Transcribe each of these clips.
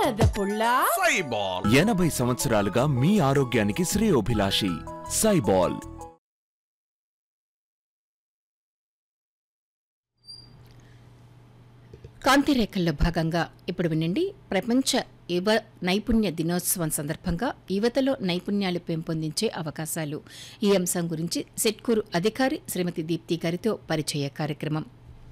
బురద పుల్ల సైబాల్ ఎనభై సంవత్సరాలుగా మీ ఆరోగ్యానికి శ్రేయోభిలాషి సైబాల్ కాంతిరేఖల్లో భాగంగా ఇప్పుడు వినండి ప్రపంచ యువ నైపుణ్య దినోత్సవం సందర్భంగా యువతలో నైపుణ్యాలు పెంపొందించే అవకాశాలు ఈ అంశం గురించి సెట్కూరు అధికారి శ్రీమతి దీప్తి గారితో పరిచయ కార్యక్రమం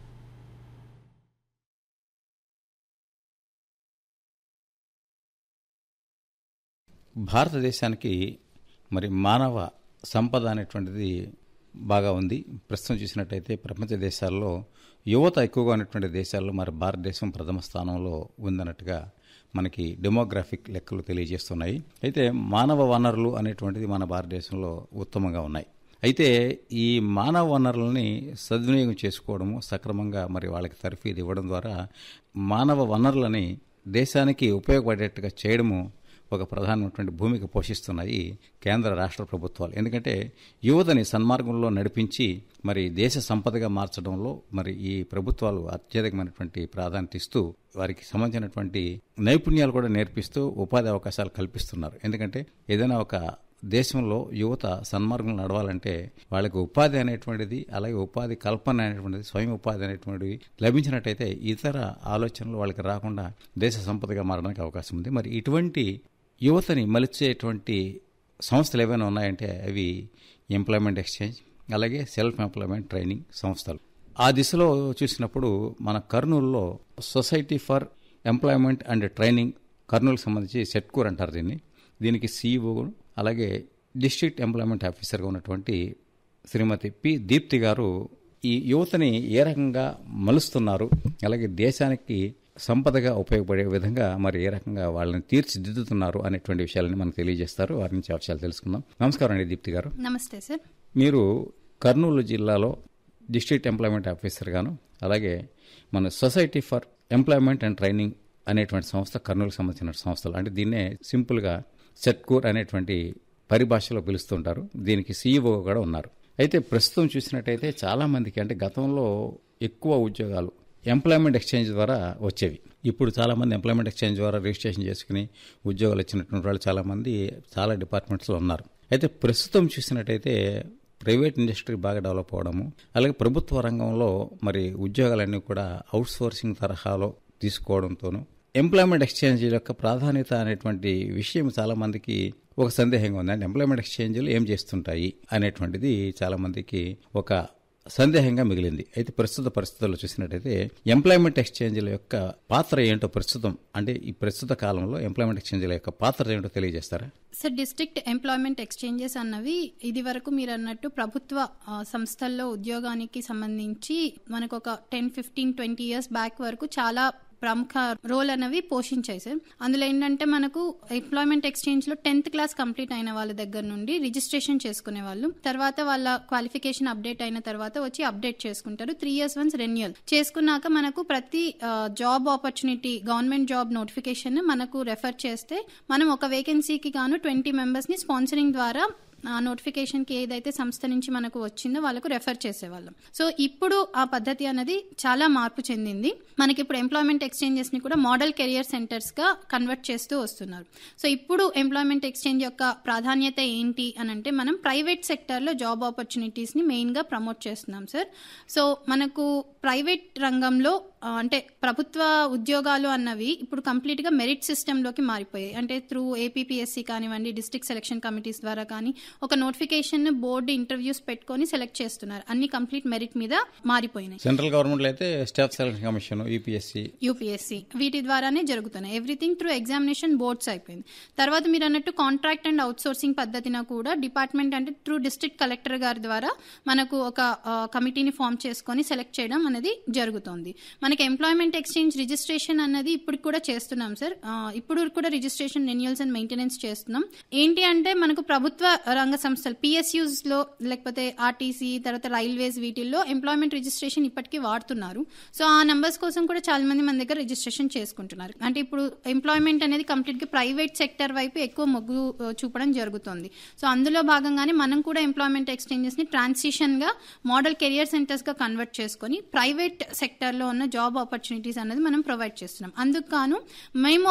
భారతదేశానికి మరి మానవ సంపద అనేటువంటిది బాగా ఉంది ప్రస్తుతం చూసినట్టయితే ప్రపంచ దేశాల్లో యువత ఎక్కువగా ఉన్నటువంటి దేశాల్లో మరి భారతదేశం ప్రథమ స్థానంలో ఉందన్నట్టుగా మనకి డెమోగ్రాఫిక్ లెక్కలు తెలియజేస్తున్నాయి అయితే మానవ వనరులు అనేటువంటిది మన భారతదేశంలో ఉత్తమంగా ఉన్నాయి అయితే ఈ మానవ వనరులని సద్వినియోగం చేసుకోవడము సక్రమంగా మరి వాళ్ళకి తర్ఫీదు ఇవ్వడం ద్వారా మానవ వనరులని దేశానికి ఉపయోగపడేట్టుగా చేయడము ఒక ప్రధానమైనటువంటి భూమిక పోషిస్తున్నాయి కేంద్ర రాష్ట్ర ప్రభుత్వాలు ఎందుకంటే యువతని సన్మార్గంలో నడిపించి మరి దేశ సంపదగా మార్చడంలో మరి ఈ ప్రభుత్వాలు అత్యధికమైనటువంటి ప్రాధాన్యత ఇస్తూ వారికి సంబంధించినటువంటి నైపుణ్యాలు కూడా నేర్పిస్తూ ఉపాధి అవకాశాలు కల్పిస్తున్నారు ఎందుకంటే ఏదైనా ఒక దేశంలో యువత సన్మార్గంలో నడవాలంటే వాళ్ళకి ఉపాధి అనేటువంటిది అలాగే ఉపాధి కల్పన అనేటువంటిది స్వయం ఉపాధి అనేటువంటిది లభించినట్టయితే ఇతర ఆలోచనలు వాళ్ళకి రాకుండా దేశ సంపదగా మారడానికి అవకాశం ఉంది మరి ఇటువంటి యువతని మలిచేటువంటి సంస్థలు ఏవైనా ఉన్నాయంటే అవి ఎంప్లాయ్మెంట్ ఎక్స్చేంజ్ అలాగే సెల్ఫ్ ఎంప్లాయ్మెంట్ ట్రైనింగ్ సంస్థలు ఆ దిశలో చూసినప్పుడు మన కర్నూలులో society for employment and training కర్నూలుకి సంబంధించి సెట్కూర్ అంటారు దీన్ని దీనికి సీఈఓ అలాగే డిస్ట్రిక్ట్ ఎంప్లాయ్మెంట్ ఆఫీసర్గా ఉన్నటువంటి శ్రీమతి పి దీప్తి గారు ఈ యువతని ఏ రకంగా మలుస్తున్నారు అలాగే దేశానికి సంపదగా ఉపయోగపడే విధంగా మరి ఏ రకంగా వాళ్ళని తీర్చిదిద్దుతున్నారు అనేటువంటి విషయాలని మనకు తెలియజేస్తారు వారి నుంచి ఆ విషయాలు తెలుసుకుందాం నమస్కారం అండి దీప్తి గారు నమస్తే సార్ మీరు కర్నూలు జిల్లాలో డిస్ట్రిక్ట్ ఎంప్లాయ్మెంట్ ఆఫీసర్ గాను అలాగే మన society for employment and training అనేటువంటి సంస్థ కర్నూలుకు సంబంధించిన సంస్థలు అంటే దీన్నే సింపుల్గా సెట్కూర్ అనేటువంటి పరిభాషలో పిలుస్తుంటారు దీనికి సీఈఓ కూడా ఉన్నారు అయితే ప్రస్తుతం చూసినట్టయితే చాలా మందికి అంటే గతంలో ఎక్కువ ఉద్యోగాలు ఎంప్లాయ్మెంట్ ఎక్స్చేంజ్ ద్వారా వచ్చేవి ఇప్పుడు చాలామంది ఎంప్లాయ్మెంట్ ఎక్స్చేంజ్ ద్వారా రిజిస్ట్రేషన్ చేసుకుని ఉద్యోగాలు వచ్చినటువంటి వాళ్ళు చాలామంది చాలా డిపార్ట్మెంట్స్లో ఉన్నారు అయితే ప్రస్తుతం చూసినట్టయితే ప్రైవేట్ ఇండస్ట్రీ బాగా డెవలప్ అవడము అలాగే ప్రభుత్వ రంగంలో మరి ఉద్యోగాలన్నీ కూడా అవుట్ సోర్సింగ్ తరహాలో తీసుకోవడంతోనూ ఎంప్లాయ్మెంట్ ఎక్స్చేంజ్ యొక్క ప్రాధాన్యత అనేటువంటి విషయం చాలా మందికి ఒక సందేహంగా ఉంది అంటే ఎంప్లాయ్మెంట్ ఎక్స్చేంజ్లు ఏం చేస్తుంటాయి అనేటువంటిది చాలా మందికి ఒక సందేహంగా మిగిలింది అయితే ప్రస్తుత పరిస్థితుల్లో చూసినట్టయితే ఎంప్లాయ్మెంట్ ఎక్స్చేంజ్ల యొక్క పాత్ర ఏంటో ప్రస్తుతం అంటే ఈ ప్రస్తుత కాలంలో ఎంప్లాయ్మెంట్ ఎక్స్చేంజ్ల యొక్క పాత్ర ఏంటో తెలియజేస్తారా సార్ డిస్ట్రిక్ట్ ఎంప్లాయ్మెంట్ ఎక్స్చేంజెస్ అన్నవి ఇది వరకు మీరు అన్నట్టు ప్రభుత్వ ఆ, సంస్థల్లో ఉద్యోగానికి సంబంధించి మనకు ఒక ten fifteen twenty years back వరకు చాలా ప్రముఖ రోల్ అనేవి పోషించాయి సార్ అందులో ఏంటంటే మనకు ఎంప్లాయ్మెంట్ ఎక్స్చేంజ్ లో టెన్త్ క్లాస్ కంప్లీట్ అయిన వాళ్ళ దగ్గర నుండి రిజిస్ట్రేషన్ చేసుకునే వాళ్ళు తర్వాత వాళ్ళ క్వాలిఫికేషన్ అప్డేట్ అయిన తర్వాత వచ్చి అప్డేట్ చేసుకుంటారు త్రీ ఇయర్స్ వన్స్ రెన్యువల్ చేసుకున్నాక మనకు ప్రతి job opportunity government job notification మనకు రెఫర్ చేస్తే మనం ఒక వేకెన్సీకి గాను ట్వంటీ మెంబర్స్ ని స్పాన్సరింగ్ ద్వారా ఆ నోటిఫికేషన్ కి ఏదైతే సంస్థ నుంచి మనకు వచ్చిందో వాళ్ళకు రెఫర్ చేసేవాళ్ళం సో ఇప్పుడు ఆ పద్ధతి అనేది చాలా మార్పు చెందింది మనకి ఇప్పుడు ఎంప్లాయ్మెంట్ ఎక్స్చేంజెస్ ని కూడా మోడల్ కెరియర్ సెంటర్స్ గా కన్వర్ట్ చేస్తూ వస్తున్నారు సో ఇప్పుడు ఎంప్లాయ్మెంట్ ఎక్స్చేంజ్ యొక్క ప్రాధాన్యత ఏంటి అని అంటే మనం ప్రైవేట్ సెక్టర్ లో జాబ్ ఆపర్చునిటీస్ ని మెయిన్ గా ప్రమోట్ చేస్తున్నాం సార్ సో మనకు ప్రైవేట్ రంగంలో ఆ, అంటే ప్రభుత్వ ఉద్యోగాలు అన్నవి ఇప్పుడు కంప్లీట్ గా మెరిట్ సిస్టమ్ లోకి మారిపోయాయి అంటే త్రూ ఏపీపీఎస్సీ కానివ్వండి డిస్ట్రిక్ట్ సెలక్షన్ కమిటీస్ ద్వారా కానీ ఒక నోటిఫికేషన్ బోర్డు ఇంటర్వ్యూస్ పెట్టుకొని సెలెక్ట్ చేస్తున్నారు అన్ని కంప్లీట్ మెరిట్ మీద మారిపోయినాయి సెంట్రల్ గవర్నమెంట్లో అయితే staff selection commission UPSC UPSC వీటి ద్వారానే జరుగుతున్నాయి ఎవ్రీథింగ్ త్రూ ఎగ్జామినేషన్ బోర్డ్స్ అయిపోయింది తర్వాత మీరు అన్నట్టు కాంట్రాక్ట్ అండ్ అవుట్ సోర్సింగ్ పద్ధతిన కూడా డిపార్ట్మెంట్ అంటే త్రూ డిస్ట్రిక్ట్ కలెక్టర్ గారి ద్వారా మనకు ఒక ఆ, కమిటీని ఫామ్ చేసుకొని సెలెక్ట్ చేయడం అనేది జరుగుతోంది మనకి ఎంప్లాయ్మెంట్ ఎక్స్చేంజ్ రిజిస్ట్రేషన్ అన్నది ఇప్పుడు కూడా చేస్తున్నాం సార్ ఆ, ఇప్పుడు కూడా రిజిస్ట్రేషన్ రెన్యువల్స్ అండ్ మెయింటెనెన్స్ చేస్తున్నాం ఏంటి అంటే మనకు ప్రభుత్వ రంగ సంస్థలు పిఎస్యూస్ లో లేకపోతే ఆర్టీసీ తర్వాత రైల్వేస్ వీటిల్లో ఎంప్లాయ్మెంట్ రిజిస్ట్రేషన్ ఇప్పటికీ వాడుతున్నారు సో ఆ నంబర్స్ కోసం కూడా చాలా మంది మన దగ్గర రిజిస్ట్రేషన్ చేసుకుంటున్నారు అంటే ఇప్పుడు ఎంప్లాయ్మెంట్ అనేది కంప్లీట్ గా ప్రైవేట్ సెక్టర్ వైపు ఎక్కువ మొగ్గు ఆ, చూపడం జరుగుతుంది సో అందులో భాగంగానే మనం కూడా ఎంప్లాయ్మెంట్ ఎక్స్చేంజెస్ ని ట్రాన్సిషన్ గా మోడల్ కెరియర్ సెంటర్స్ గా కన్వర్ట్ చేసుకొని ప్రైవేట్ సెక్టర్ లో ఉన్న జాబ్ ఆపర్చునిటీస్ అనేది మనం ప్రొవైడ్ చేస్తున్నాం అందుకు గాను మేము